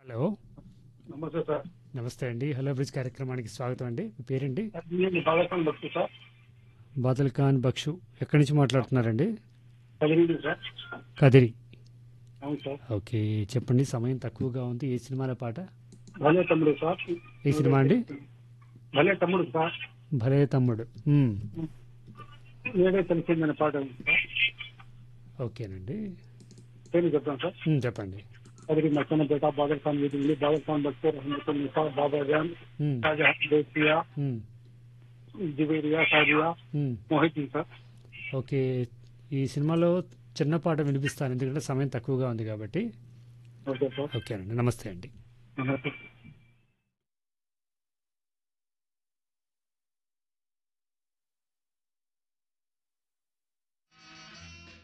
Hello నమస్తే sir నమస్తే అండి హలో బ్రిడ్జ్ కార్యక్రమానికి స్వాగతం అండి మీ పేరండి నేను బాలకం భక్తి సార్ బాదల్ ఖాన్ బక్షు ఎక్కడి నుంచి మాట్లాడుతున్నారండి పదిహేను సార్ కదిరి అవును సార్ ఓకే చెప్పండి సమయం తక్కువగా ఉంది ఏ సినిమాల పాట భలే తమ్ముడు సార్ ఏ సినిమా అండి భలే తమ్ముడు సార్ భలే తమ్ముడు మ్మ్. ఏదో తెలిసిందనే పాట ఉంది సార్ ఓకేనండి పేరు చెప్తాను సార్ మ్మ్, చెప్పండి కదిరి మచ్చన్నపేట బాదల్ ఖాన్ వీధి బాదల్ ఖాన్ భక్తి రహమతుల్ నిసా బాబా జాన్ మ్మ్, షాజహాన్ దేసియా మ్మ్, జివేరియా సాదియా మ్మ్. మోహిత్ సార్ ఓకే ఈ సినిమాలో చిన్న పాట వినిపిస్తాను ఎందుకంటే సమయం తక్కువగా ఉంది కాబట్టి ఓకే సార్ ఓకేనండి నమస్తే అండి నమస్తే